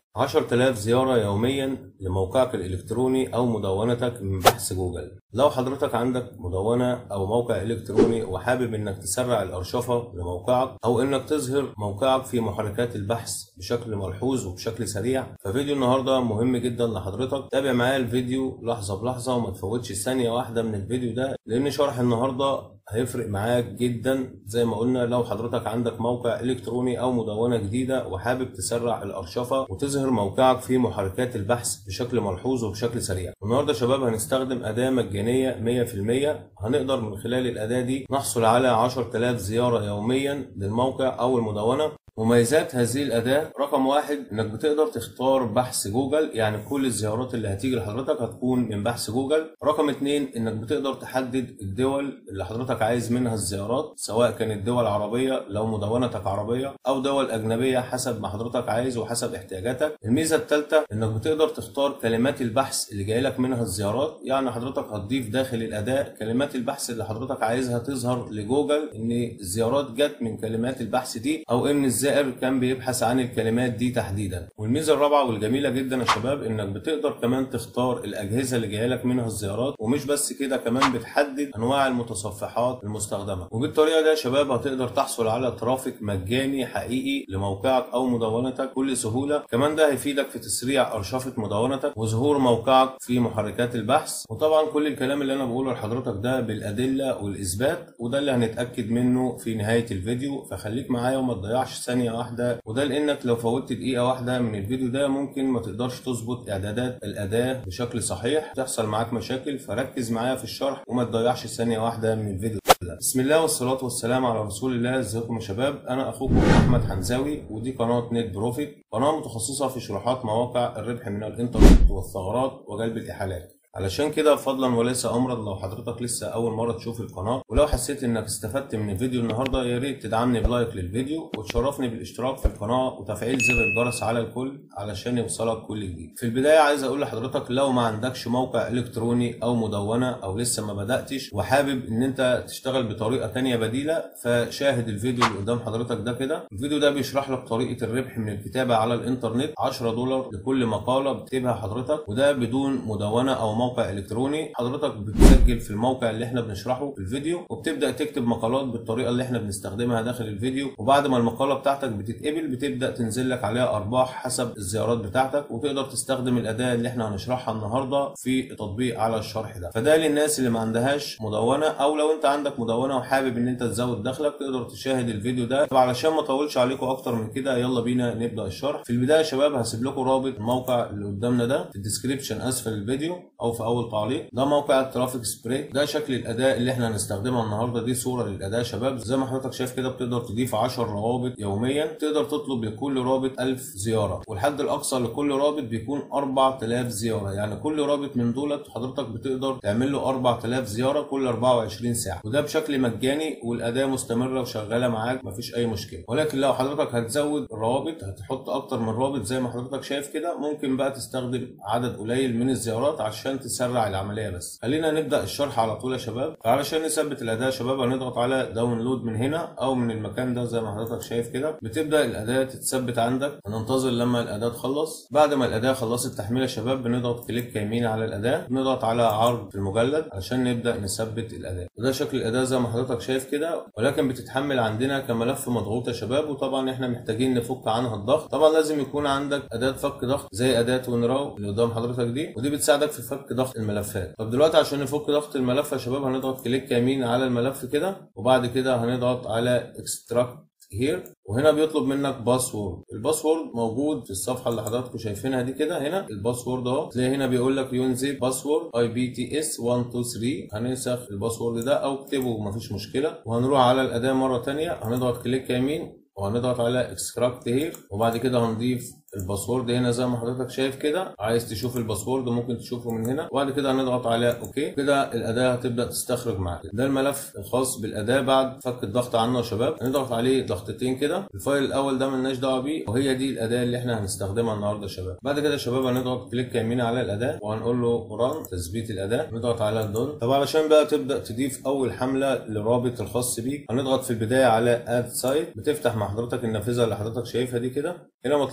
10000 زيارة يوميا لموقعك الإلكتروني أو مدونتك من بحث جوجل لو حضرتك عندك مدونة أو موقع إلكتروني وحابب إنك تسرع الأرشفة لموقعك أو إنك تظهر موقعك في محركات البحث بشكل ملحوظ وبشكل سريع ففيديو النهاردة مهم جدا لحضرتك تابع معايا الفيديو لحظة بلحظة وما تفوتش ثانية واحدة من الفيديو ده لأن شرح النهاردة هيفرق معاك جدا زي ما قلنا لو حضرتك عندك موقع الكتروني او مدونه جديده وحابب تسرع الارشفه وتظهر موقعك في محركات البحث بشكل ملحوظ وبشكل سريع النهارده شباب هنستخدم اداه مجانيه 100% هنقدر من خلال الاداه دي نحصل على 10000 زياره يوميا للموقع او المدونه مميزات هذه الأداة رقم واحد إنك بتقدر تختار بحث جوجل يعني كل الزيارات اللي هتيجي لحضرتك هتكون من بحث جوجل رقم اتنين إنك بتقدر تحدد الدول اللي حضرتك عايز منها الزيارات سواء كانت دول عربية لو مدونتك عربية أو دول أجنبية حسب ما حضرتك عايز وحسب احتياجاتك الميزة الثالثة إنك بتقدر تختار كلمات البحث اللي جاي لك منها الزيارات يعني حضرتك هتضيف داخل الأداة كلمات البحث اللي حضرتك عايزها تظهر لجوجل إن الزيارات جت من كلمات البحث دي أو إن الزائر كان بيبحث عن الكلمات دي تحديدا والميزه الرابعه والجميله جدا يا شباب انك بتقدر كمان تختار الاجهزه اللي جايه لك منها الزيارات ومش بس كده كمان بتحدد انواع المتصفحات المستخدمه وبالطريقه دي يا شباب هتقدر تحصل على ترافيك مجاني حقيقي لموقعك او مدونتك بكل سهوله كمان ده هيفيدك في تسريع ارشفه مدونتك وظهور موقعك في محركات البحث وطبعا كل الكلام اللي انا بقوله لحضرتك ده بالادله والاثبات وده اللي هنتاكد منه في نهايه الفيديو فخليك معايا وما تضيعش ثانيه واحده وده لانك لو فوتت دقيقه واحده من الفيديو ده ممكن ما تقدرش تظبط اعدادات الاداه بشكل صحيح تحصل معاك مشاكل فركز معايا في الشرح وما تضيعش ثانيه واحده من الفيديو ده بسم الله والصلاه والسلام على رسول الله ازيكم يا شباب انا اخوكم احمد حمزاوي ودي قناه نت بروفيت قناه متخصصه في شروحات مواقع الربح من الانترنت والثغرات وجلب الاحالات علشان كده فضلا وليس امرا لو حضرتك لسه اول مره تشوف القناه ولو حسيت انك استفدت من الفيديو النهارده يا ريت تدعمني بلايك للفيديو وتشرفني بالاشتراك في القناه وتفعيل زر الجرس على الكل علشان يوصلك كل جديد في البدايه عايز اقول لحضرتك لو ما عندكش موقع الكتروني او مدونه او لسه ما بداتش وحابب ان انت تشتغل بطريقه تانية بديله فشاهد الفيديو اللي قدام حضرتك ده كده الفيديو ده بيشرح لك طريقه الربح من الكتابه على الانترنت 10 دولار لكل مقاله بتكتبها حضرتك وده بدون مدونه او موقع الكتروني حضرتك بتسجل في الموقع اللي احنا بنشرحه في الفيديو وبتبدا تكتب مقالات بالطريقه اللي احنا بنستخدمها داخل الفيديو وبعد ما المقاله بتاعتك بتتقبل بتبدا تنزل لك عليها ارباح حسب الزيارات بتاعتك وتقدر تستخدم الاداه اللي احنا هنشرحها النهارده في تطبيق على الشرح ده فده للناس اللي ما عندهاش مدونه او لو انت عندك مدونه وحابب ان انت تزود دخلك تقدر تشاهد الفيديو ده طب علشان ما اطولش عليكم اكتر من كده يلا بينا نبدا الشرح في البدايه يا شباب هسيب لكم رابط الموقع اللي قدامنا ده في الديسكريبشن اسفل الفيديو او في اول تعليق ده موقع الترافيك سبراي ده شكل الاداه اللي احنا هنستخدمها النهارده دي صوره للاداه يا شباب زي ما حضرتك شايف كده بتقدر تضيف 10 روابط يوميا تقدر تطلب لكل رابط 1000 زياره والحد الاقصى لكل رابط بيكون 4000 زياره يعني كل رابط من دولت حضرتك بتقدر تعمل له 4000 زياره كل 24 ساعه وده بشكل مجاني والاداه مستمره وشغاله معاك مفيش اي مشكله ولكن لو حضرتك هتزود الروابط هتحط اكتر من رابط زي ما حضرتك شايف كده ممكن بقى تستخدم عدد قليل من الزيارات عشان تسرع العمليه بس خلينا نبدا الشرح على طول يا شباب علشان نثبت الاداه يا شباب هنضغط على داونلود من هنا او من المكان ده زي ما حضرتك شايف كده بتبدا الاداه تتثبت عندك هننتظر لما الاداه تخلص بعد ما الاداه خلصت تحميل يا شباب بنضغط كليك يمين على الاداه بنضغط على عرض في المجلد عشان نبدا نثبت الاداه وده شكل الاداه زي ما حضرتك شايف كده ولكن بتتحمل عندنا كملف مضغوط يا شباب وطبعا احنا محتاجين نفك عنها الضغط طبعا لازم يكون عندك اداه فك ضغط زي اداه ونراو اللي قدام حضرتك دي ودي بتساعدك في فك ضغط الملفات طب دلوقتي عشان نفك ضغط الملف يا شباب هنضغط كليك يمين على الملف كده وبعد كده هنضغط على اكستراكت هير وهنا بيطلب منك باسورد الباسورد موجود في الصفحه اللي حضراتكم شايفينها دي كده هنا الباسورد اهو تلاقي هنا بيقول لك ينزل باسورد اي بي تي اس 123 هننسخ الباسورد ده او اكتبه مفيش مشكله وهنروح على الاداه مره ثانيه هنضغط كليك يمين وهنضغط على اكستراكت هير وبعد كده هنضيف الباسورد هنا زي ما حضرتك شايف كده عايز تشوف الباسورد ممكن تشوفه من هنا وبعد كده هنضغط على اوكي كده الاداه هتبدا تستخرج معاك ده الملف الخاص بالاداه بعد فك الضغط عنه يا شباب هنضغط عليه ضغطتين كده الفايل الاول ده ملناش دعوه بيه وهي دي الاداه اللي احنا هنستخدمها النهارده يا شباب بعد كده يا شباب هنضغط كليك يمين على الاداه وهنقول له ران تثبيت الاداه نضغط على دون طب علشان بقى تبدا تضيف اول حمله للرابط الخاص بيك هنضغط في البدايه على اد سايت بتفتح مع حضرتك النافذه اللي حضرتك شايفها دي كده هنا مطلوب من حضرتك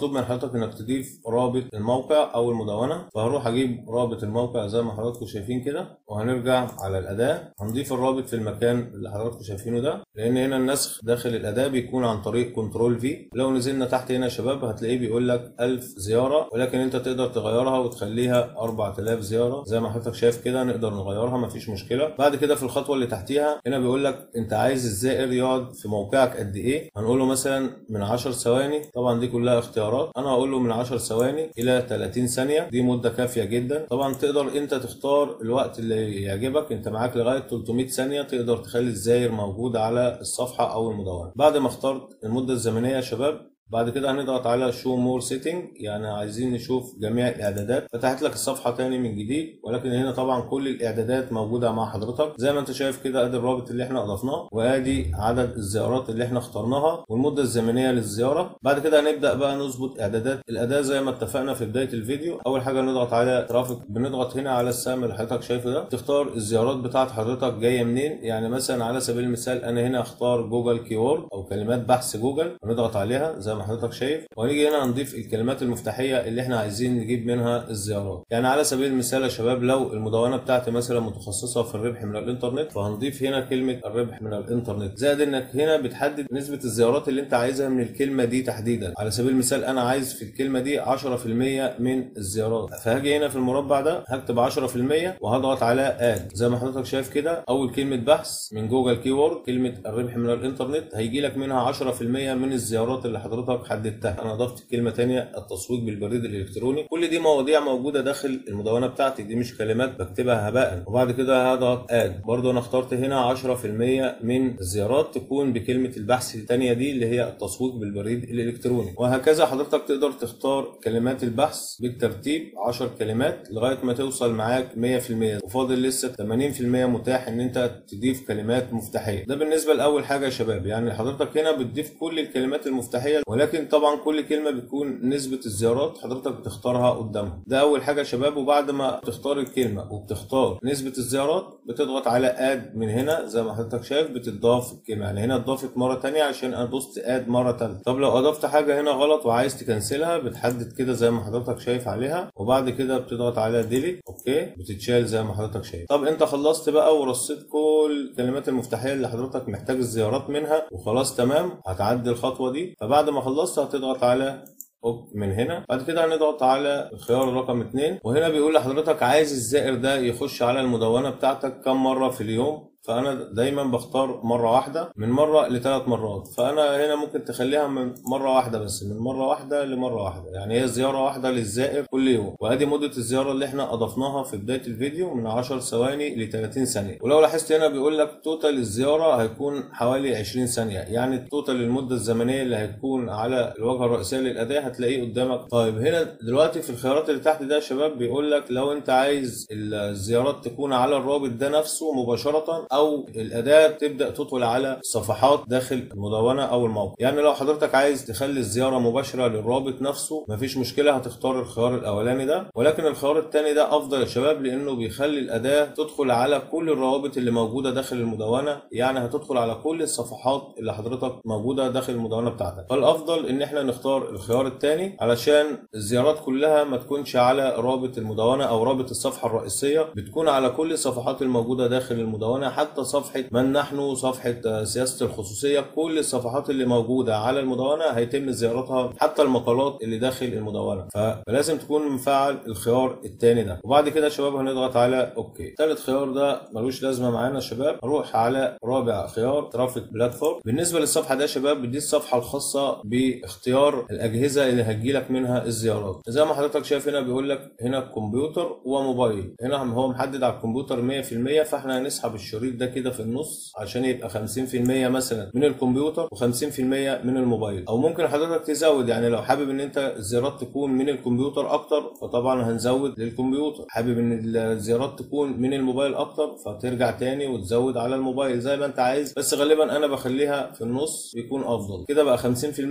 حضرتك انك تضيف رابط الموقع او المدونه فهروح اجيب رابط الموقع زي ما حضراتكم شايفين كده وهنرجع على الاداه هنضيف الرابط في المكان اللي حضراتكم شايفينه ده لان هنا النسخ داخل الاداه بيكون عن طريق كنترول في لو نزلنا تحت هنا يا شباب هتلاقيه بيقول لك 1000 زياره ولكن انت تقدر تغيرها وتخليها 4000 زياره زي ما حضرتك شايف كده نقدر نغيرها مفيش مشكله بعد كده في الخطوه اللي تحتيها هنا بيقول لك انت عايز الزائر يقعد في موقعك قد ايه هنقول له مثلا من 10 ثواني طبعا دي كلها اختيارات انا هقول له من 10 ثواني الى 30 ثانيه دي مده كافيه جدا طبعا تقدر انت تختار الوقت اللي يعجبك انت معاك لغايه 300 ثانيه تقدر تخلي الزاير موجود على الصفحه او المدونه بعد ما اخترت المده الزمنيه يا شباب بعد كده هنضغط على شو مور سيتنج يعني عايزين نشوف جميع الاعدادات فتحت لك الصفحه تاني من جديد ولكن هنا طبعا كل الاعدادات موجوده مع حضرتك زي ما انت شايف كده ادي الرابط اللي احنا اضفناه وادي عدد الزيارات اللي احنا اخترناها والمده الزمنيه للزياره بعد كده هنبدا بقى نظبط اعدادات الاداه زي ما اتفقنا في بدايه الفيديو اول حاجه نضغط على ترافيك بنضغط هنا على السهم اللي حضرتك شايفه ده تختار الزيارات بتاعت حضرتك جايه منين يعني مثلا على سبيل المثال انا هنا اختار جوجل كيورد او كلمات بحث جوجل هنضغط عليها زي ما حضرتك شايف وهنيجي هنا هنضيف الكلمات المفتاحيه اللي احنا عايزين نجيب منها الزيارات يعني على سبيل المثال يا شباب لو المدونه بتاعتي مثلا متخصصه في الربح من الانترنت فهنضيف هنا كلمه الربح من الانترنت زائد انك هنا بتحدد نسبه الزيارات اللي انت عايزها من الكلمه دي تحديدا على سبيل المثال انا عايز في الكلمه دي 10% من الزيارات فهاجي هنا في المربع ده هكتب 10% وهضغط على اد زي ما حضرتك شايف كده اول كلمه بحث من جوجل كيورد كلمه الربح من الانترنت هيجي لك منها 10% من الزيارات اللي حضرتك حددتها انا ضفت كلمه ثانيه التسويق بالبريد الالكتروني كل دي مواضيع موجوده داخل المدونه بتاعتي دي مش كلمات بكتبها هباء وبعد كده هضغط اد برضو انا اخترت هنا 10% من الزيارات تكون بكلمه البحث الثانيه دي اللي هي التسويق بالبريد الالكتروني وهكذا حضرتك تقدر تختار كلمات البحث بالترتيب 10 كلمات لغايه ما توصل معاك 100% وفاضل لسه 80% متاح ان انت تضيف كلمات مفتاحيه ده بالنسبه لاول حاجه يا شباب يعني حضرتك هنا بتضيف كل الكلمات المفتاحيه ولكن طبعا كل كلمه بتكون نسبه الزيارات حضرتك بتختارها قدامها ده اول حاجه يا شباب وبعد ما تختار الكلمه وبتختار نسبه الزيارات بتضغط على اد من هنا زي ما حضرتك شايف بتضاف الكلمه يعني هنا اتضافت مره ثانيه عشان ادوست اد مره ثالثه طب لو اضفت حاجه هنا غلط وعايز تكنسلها بتحدد كده زي ما حضرتك شايف عليها وبعد كده بتضغط على ديليت اوكي بتتشال زي ما حضرتك شايف طب انت خلصت بقى ورصيت كل الكلمات المفتاحيه اللي حضرتك محتاج الزيارات منها وخلاص تمام هتعدي الخطوه دي فبعد ما خلصت هتضغط على اوك من هنا بعد كده هنضغط على الخيار رقم 2 وهنا بيقول لحضرتك عايز الزائر ده يخش على المدونه بتاعتك كم مره في اليوم فانا دايما بختار مره واحده من مره لثلاث مرات فانا هنا ممكن تخليها من مره واحده بس من مره واحده لمره واحده يعني هي زياره واحده للزائر كل يوم وادي مده الزياره اللي احنا اضفناها في بدايه الفيديو من 10 ثواني ل 30 ثانيه ولو لاحظت هنا بيقول لك توتال الزياره هيكون حوالي 20 ثانيه يعني التوتال المده الزمنيه اللي هيكون على الواجهه الرئيسيه للاداه هتلاقيه قدامك طيب هنا دلوقتي في الخيارات اللي تحت ده يا شباب بيقول لك لو انت عايز الزيارات تكون على الرابط ده نفسه مباشره او الاداه تبدا تدخل على صفحات داخل المدونه او الموقع يعني لو حضرتك عايز تخلي الزياره مباشره للرابط نفسه مفيش مشكله هتختار الخيار الاولاني ده ولكن الخيار الثاني ده افضل يا شباب لانه بيخلي الاداه تدخل على كل الروابط اللي موجوده داخل المدونه يعني هتدخل على كل الصفحات اللي حضرتك موجوده داخل المدونه بتاعتك فالافضل ان احنا نختار الخيار الثاني علشان الزيارات كلها ما تكونش على رابط المدونه او رابط الصفحه الرئيسيه بتكون على كل الصفحات الموجوده داخل المدونه حتى صفحه من نحن صفحه سياسه الخصوصيه كل الصفحات اللي موجوده على المدونه هيتم زيارتها حتى المقالات اللي داخل المدونه فلازم تكون مفعل الخيار الثاني ده وبعد كده يا شباب هنضغط على اوكي ثالث خيار ده ملوش لازمه معانا يا شباب هروح على رابع خيار ترافيك بلاتفورم بالنسبه للصفحه ده يا شباب دي الصفحه الخاصه باختيار الاجهزه اللي هتجيلك منها الزيارات زي ما حضرتك شايف هنا بيقول لك هنا كمبيوتر وموبايل هنا هو محدد على الكمبيوتر 100% فاحنا هنسحب الشريط ده كده في النص عشان يبقى 50% مثلا من الكمبيوتر و50% من الموبايل او ممكن حضرتك تزود يعني لو حابب ان انت الزيارات تكون من الكمبيوتر اكتر فطبعا هنزود للكمبيوتر حابب ان الزيارات تكون من الموبايل اكتر فترجع تاني وتزود على الموبايل زي ما انت عايز بس غالبا انا بخليها في النص بيكون افضل كده بقى 50%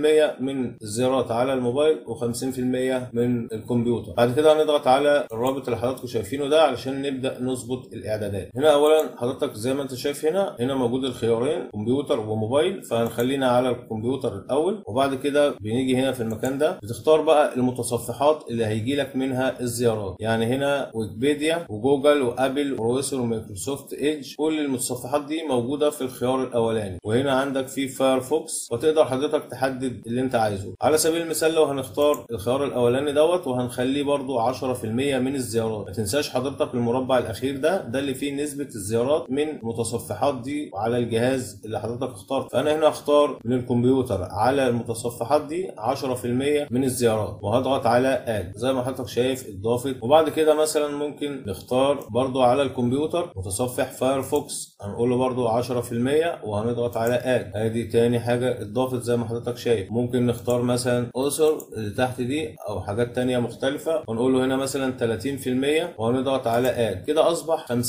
من الزيارات على الموبايل و50% من الكمبيوتر بعد كده هنضغط على الرابط اللي حضراتكم شايفينه ده علشان نبدا نظبط الاعدادات هنا اولا حضرتك زي ما انت شايف هنا هنا موجود الخيارين كمبيوتر وموبايل فهنخلينا على الكمبيوتر الاول وبعد كده بنيجي هنا في المكان ده بتختار بقى المتصفحات اللي هيجي لك منها الزيارات يعني هنا ويكيبيديا وجوجل وابل ورويسر ومايكروسوفت ايدج كل المتصفحات دي موجوده في الخيار الاولاني وهنا عندك في فايرفوكس وتقدر حضرتك تحدد اللي انت عايزه على سبيل المثال لو هنختار الخيار الاولاني دوت وهنخليه برضو 10% من الزيارات ما تنساش حضرتك المربع الاخير ده ده اللي فيه نسبه الزيارات من المتصفحات دي على الجهاز اللي حضرتك اخترته فانا هنا اختار من الكمبيوتر على المتصفحات دي 10% من الزيارات وهضغط على اد زي ما حضرتك شايف اتضافت وبعد كده مثلا ممكن نختار برضو على الكمبيوتر متصفح فايرفوكس هنقول له برضو 10% وهنضغط على اد ادي تاني حاجه اتضافت زي ما حضرتك شايف ممكن نختار مثلا اوثر اللي تحت دي او حاجات تانية مختلفه ونقول له هنا مثلا 30% وهنضغط على اد كده اصبح 50%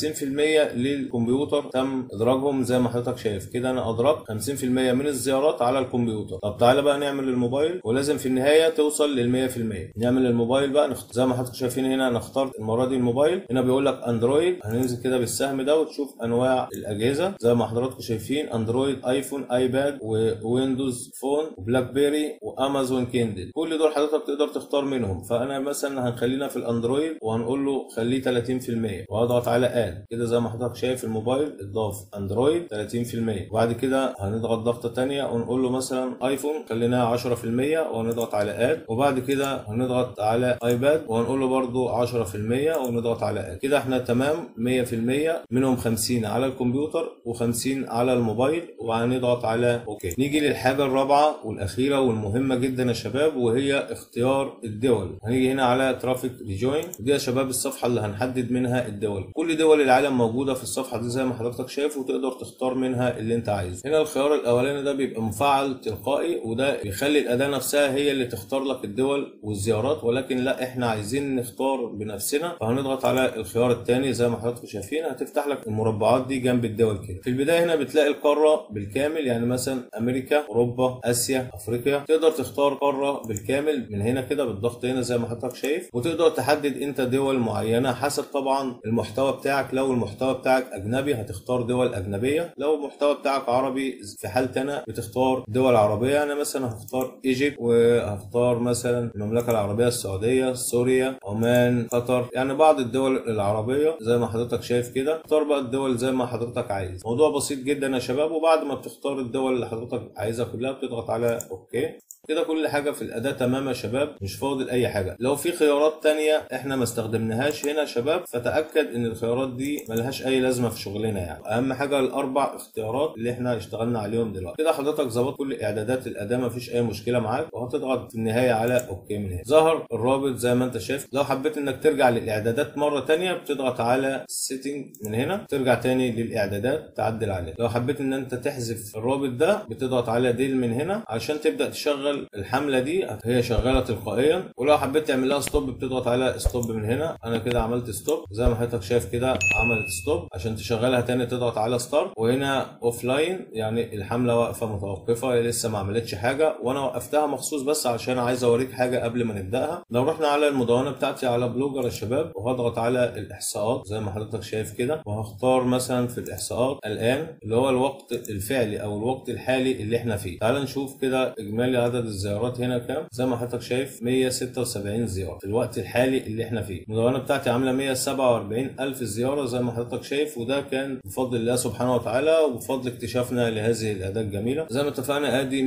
للكمبيوتر تم ادراجهم زي ما حضرتك شايف كده انا ادركت 50% من الزيارات على الكمبيوتر طب تعالى بقى نعمل الموبايل ولازم في النهايه توصل لل 100% نعمل الموبايل بقى نخت... زي ما حضرتك شايفين هنا انا اخترت المره دي الموبايل هنا بيقول لك اندرويد هننزل كده بالسهم ده وتشوف انواع الاجهزه زي ما حضراتكم شايفين اندرويد ايفون ايباد وويندوز فون وبلاك بيري وامازون كيندل كل دول حضرتك تقدر تختار منهم فانا مثلا هنخلينا في الاندرويد وهنقول له خليه 30% وهضغط على اد كده زي ما حضرتك شايف الموبايل اتضاف اندرويد 30% وبعد كده هنضغط ضغطه ثانيه ونقول له مثلا ايفون خليناها 10% ونضغط على اد وبعد كده هنضغط على ايباد وهنقول له برده 10% ونضغط على اد كده احنا تمام 100% منهم 50 على الكمبيوتر و50 على الموبايل وهنضغط على اوكي نيجي للحاجه الرابعه والاخيره والمهمه جدا يا شباب وهي اختيار الدول هنيجي هنا على ترافيك ريجوين دي يا شباب الصفحه اللي هنحدد منها الدول كل دول العالم موجوده في الصفحه دي زي ما حضرتك شايف وتقدر تختار منها اللي انت عايزه هنا الخيار الاولاني ده بيبقى مفعل تلقائي وده بيخلي الاداه نفسها هي اللي تختار لك الدول والزيارات ولكن لا احنا عايزين نختار بنفسنا فهنضغط على الخيار الثاني زي ما حضراتكم شايفين هتفتح لك المربعات دي جنب الدول كده في البدايه هنا بتلاقي القاره بالكامل يعني مثلا امريكا اوروبا اسيا افريقيا تقدر تختار قاره بالكامل من هنا كده بالضغط هنا زي ما حضرتك شايف وتقدر تحدد انت دول معينه حسب طبعا المحتوى بتاعك لو المحتوى بتاعك اجنبي هتختار دول اجنبيه لو المحتوى بتاعك عربي في حالتي انا بتختار دول عربيه انا مثلا هختار ايجيبت وهختار مثلا المملكه العربيه السعوديه سوريا عمان قطر يعني بعض الدول العربيه زي ما حضرتك شايف كده اختار بقى الدول زي ما حضرتك عايز موضوع بسيط جدا يا شباب وبعد ما بتختار الدول اللي حضرتك عايزها كلها بتضغط على اوكي كده كل حاجة في الأداة تمام يا شباب مش فاضل أي حاجة لو في خيارات تانية إحنا ما استخدمناهاش هنا يا شباب فتأكد إن الخيارات دي ملهاش أي لازمة في شغلنا يعني أهم حاجة الأربع اختيارات اللي إحنا اشتغلنا عليهم دلوقتي كده حضرتك ظبطت كل إعدادات الأداة مفيش أي مشكلة معاك وهتضغط في النهاية على أوكي من هنا ظهر الرابط زي ما أنت شايف لو حبيت إنك ترجع للإعدادات مرة تانية بتضغط على سيتنج من هنا ترجع تاني للإعدادات تعدل عليه لو حبيت إن أنت تحذف الرابط ده بتضغط على ديل من هنا عشان تبدأ تشغل الحملة دي هي شغاله تلقائيا ولو حبيت تعمل لها ستوب بتضغط على ستوب من هنا انا كده عملت ستوب زي ما حضرتك شايف كده عملت ستوب عشان تشغلها تاني تضغط على ستارت وهنا اوف لاين يعني الحمله واقفه متوقفه هي لسه ما عملتش حاجه وانا وقفتها مخصوص بس عشان عايز اوريك حاجه قبل ما نبداها لو رحنا على المدونه بتاعتي على بلوجر يا شباب وهضغط على الاحصاءات زي ما حضرتك شايف كده وهختار مثلا في الاحصاءات الان اللي هو الوقت الفعلي او الوقت الحالي اللي احنا فيه تعال نشوف كده اجمالي عدد الزيارات هنا كام زي ما حضرتك شايف 176 زياره في الوقت الحالي اللي احنا فيه المدونه بتاعتي عامله 147 الف زياره زي ما حضرتك شايف وده كان بفضل الله سبحانه وتعالى وبفضل اكتشافنا لهذه الاداه الجميله زي ما اتفقنا ادي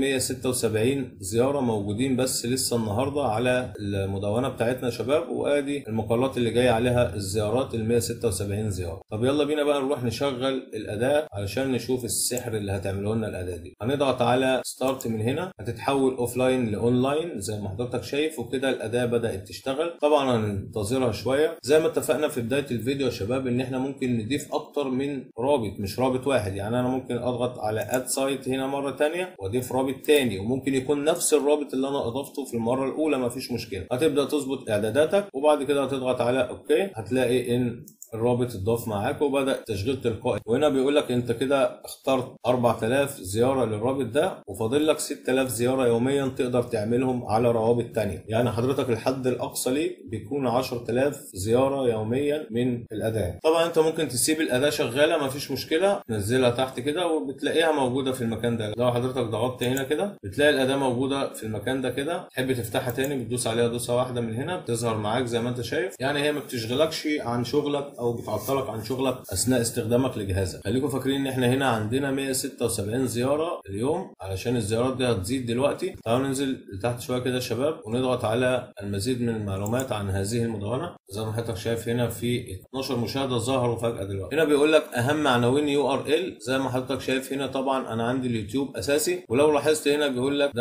176 زياره موجودين بس لسه النهارده على المدونه بتاعتنا يا شباب وادي المقالات اللي جايه عليها الزيارات ال 176 زياره طب يلا بينا بقى نروح نشغل الاداه علشان نشوف السحر اللي هتعمله لنا الاداه دي هنضغط على ستارت من هنا هتتحول اوف لاين لاونلاين زي ما حضرتك شايف وكده الاداه بدات تشتغل طبعا هننتظرها شويه زي ما اتفقنا في بدايه الفيديو يا شباب ان احنا ممكن نضيف اكتر من رابط مش رابط واحد يعني انا ممكن اضغط على اد سايت هنا مره ثانيه واضيف رابط ثاني وممكن يكون نفس الرابط اللي انا اضفته في المره الاولى مفيش مشكله هتبدا تظبط اعداداتك وبعد كده هتضغط على اوكي هتلاقي ان الرابط اتضاف معاك وبدا تشغيل تلقائي وهنا بيقول لك انت كده اخترت 4000 زياره للرابط ده وفاضل لك 6000 زياره يوميا تقدر تعملهم على روابط تانية يعني حضرتك الحد الاقصى ليك بيكون 10000 زياره يوميا من الاداه طبعا انت ممكن تسيب الاداه شغاله مفيش مشكله تنزلها تحت كده وبتلاقيها موجوده في المكان ده لو حضرتك ضغطت هنا كده بتلاقي الاداه موجوده في المكان ده كده تحب تفتحها تاني بتدوس عليها دوسه واحده من هنا بتظهر معاك زي ما انت شايف يعني هي ما بتشغلكش عن شغلك او بتعطلك عن شغلك اثناء استخدامك لجهازك خليكم فاكرين ان احنا هنا عندنا 176 زياره اليوم علشان الزيارات دي هتزيد دلوقتي تعالوا ننزل لتحت شويه كده يا شباب ونضغط على المزيد من المعلومات عن هذه المدونه زي ما حضرتك شايف هنا في 12 مشاهده ظهروا فجاه دلوقتي هنا بيقول لك اهم عناوين يو ار ال زي ما حضرتك شايف هنا طبعا انا عندي اليوتيوب اساسي ولو لاحظت هنا بيقول لك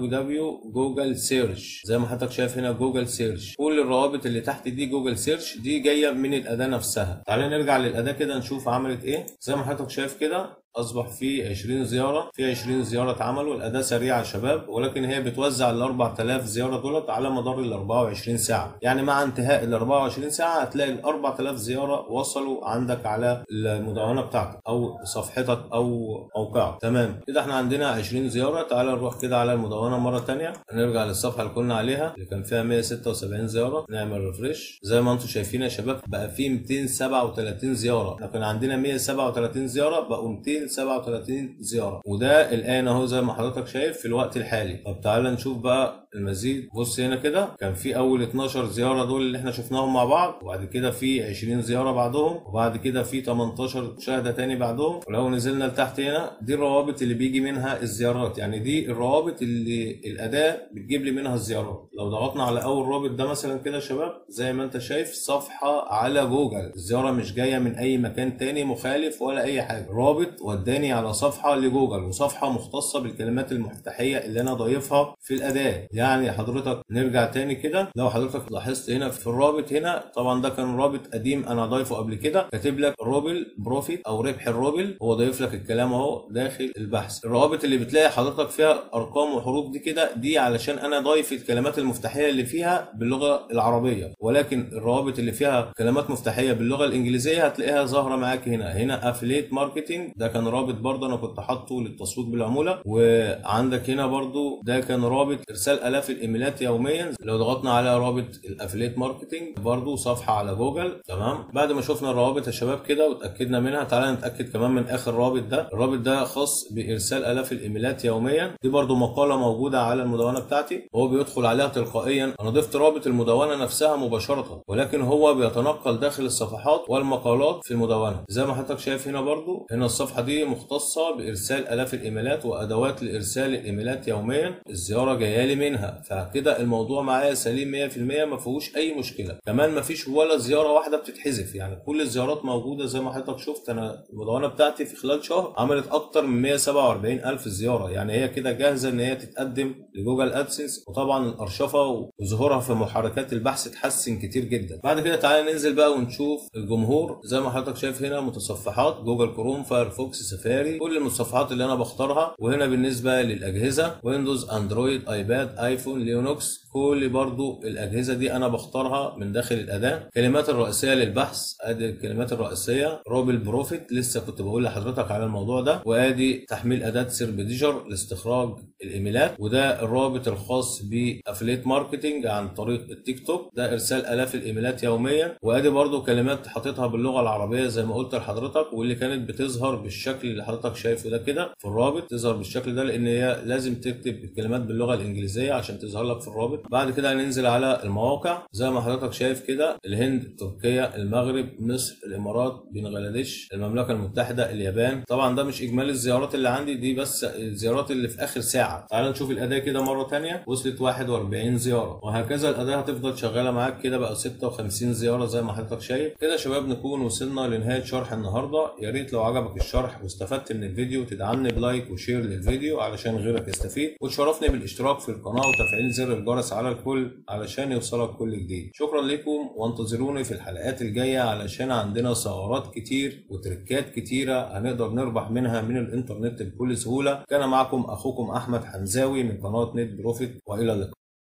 www جوجل سيرش زي ما حضرتك شايف هنا جوجل سيرش كل الروابط اللي تحت دي جوجل سيرش دي جايه من الاداه نفسها تعالى نرجع للاداه كده نشوف عملت ايه زي ما حضرتك شايف كده اصبح في 20 زياره في 20 زياره اتعملوا الاداه سريعه يا شباب ولكن هي بتوزع ال 4000 زياره دولت على مدار ال 24 ساعه يعني مع انتهاء ال 24 ساعه هتلاقي ال 4000 زياره وصلوا عندك على المدونه بتاعتك او صفحتك او موقعك تمام كده احنا عندنا 20 زياره تعالى نروح كده على المدونه مره ثانيه نرجع للصفحه اللي كنا عليها اللي كان فيها 176 زياره نعمل ريفريش زي ما انتم شايفين يا شباب بقى في 237 زياره احنا كان عندنا 137 زياره بقوا 200 37 زياره وده الان اهو زي ما حضرتك شايف في الوقت الحالي طب تعالى نشوف بقى المزيد بص هنا كده كان في اول 12 زياره دول اللي احنا شفناهم مع بعض وبعد كده في 20 زياره بعدهم وبعد كده في 18 مشاهده تاني بعدهم ولو نزلنا لتحت هنا دي الروابط اللي بيجي منها الزيارات يعني دي الروابط اللي الاداه بتجيب لي منها الزيارات لو ضغطنا على اول رابط ده مثلا كده يا شباب زي ما انت شايف صفحه على جوجل الزياره مش جايه من اي مكان تاني مخالف ولا اي حاجه رابط وداني على صفحه لجوجل وصفحه مختصه بالكلمات المفتاحيه اللي انا ضايفها في الاداه يعني حضرتك نرجع تاني كده لو حضرتك لاحظت هنا في الرابط هنا طبعا ده كان رابط قديم انا ضايفه قبل كده كاتب لك روبل بروفيت او ربح الروبل هو ضايف لك الكلام اهو داخل البحث الروابط اللي بتلاقي حضرتك فيها ارقام وحروف دي كده دي علشان انا ضايف الكلمات المفتاحيه اللي فيها باللغه العربيه ولكن الروابط اللي فيها كلمات مفتاحيه باللغه الانجليزيه هتلاقيها ظاهره معاك هنا هنا افليت ماركتنج ده كان رابط برضه انا كنت حاطه للتسويق بالعموله وعندك هنا برضه ده كان رابط ارسال الاف الايميلات يوميا لو ضغطنا على رابط الافليت ماركتنج برضه صفحه على جوجل تمام بعد ما شفنا الروابط يا شباب كده وتاكدنا منها تعالى نتاكد كمان من اخر رابط ده الرابط ده خاص بارسال الاف الايميلات يوميا دي برضه مقاله موجوده على المدونه بتاعتي هو بيدخل عليها تلقائيا انا ضفت رابط المدونه نفسها مباشره ولكن هو بيتنقل داخل الصفحات والمقالات في المدونه زي ما حضرتك شايف هنا برضه هنا الصفحه دي مختصه بارسال الاف الايميلات وادوات لارسال الايميلات يوميا الزياره جايه لي منها فكده الموضوع معايا سليم 100% ما فيهوش اي مشكله كمان ما فيش ولا زياره واحده بتتحذف يعني كل الزيارات موجوده زي ما حضرتك شفت انا المدونه بتاعتي في خلال شهر عملت اكتر من 147 الف زياره يعني هي كده جاهزه ان هي تتقدم لجوجل ادسنس وطبعا الارشفه وظهورها في محركات البحث اتحسن كتير جدا بعد كده تعالى ننزل بقى ونشوف الجمهور زي ما حضرتك شايف هنا متصفحات جوجل كروم فايرفوكس سفاري كل المتصفحات اللي انا بختارها وهنا بالنسبه للاجهزه ويندوز اندرويد ايباد ايفون لينوكس كل برضو الاجهزه دي انا بختارها من داخل الاداه الكلمات الرئيسيه للبحث ادي الكلمات الرئيسيه روبل بروفيت لسه كنت بقول لحضرتك على الموضوع ده وادي تحميل اداه سيربديجر لاستخراج الايميلات وده الرابط الخاص بافليت ماركتنج عن طريق التيك توك ده ارسال الاف الايميلات يوميا وادي برضو كلمات حاططها باللغه العربيه زي ما قلت لحضرتك واللي كانت بتظهر بالشكل اللي حضرتك شايفه ده كده في الرابط تظهر بالشكل ده لان هي لازم تكتب الكلمات باللغه الانجليزيه عشان تظهر لك في الرابط بعد كده هننزل على المواقع زي ما حضرتك شايف كده الهند تركيا المغرب مصر الامارات بنغلاديش المملكه المتحده اليابان طبعا ده مش اجمالي الزيارات اللي عندي دي بس الزيارات اللي في اخر ساعه تعال نشوف الاداه كده مره ثانيه وصلت 41 زياره وهكذا الاداه هتفضل شغاله معاك كده بقى 56 زياره زي ما حضرتك شايف كده يا شباب نكون وصلنا لنهايه شرح النهارده يا ريت لو عجبك الشرح واستفدت من الفيديو تدعمني بلايك وشير للفيديو علشان غيرك يستفيد وتشرفني بالاشتراك في القناه وتفعيل زر الجرس على الكل علشان يوصلك كل جديد شكرا لكم وانتظروني في الحلقات الجايه علشان عندنا ثغرات كتير وتركات كتيره هنقدر نربح منها من الانترنت بكل سهوله كان معكم اخوكم احمد حمزاوي من قناه نت بروفيت والى اللقاء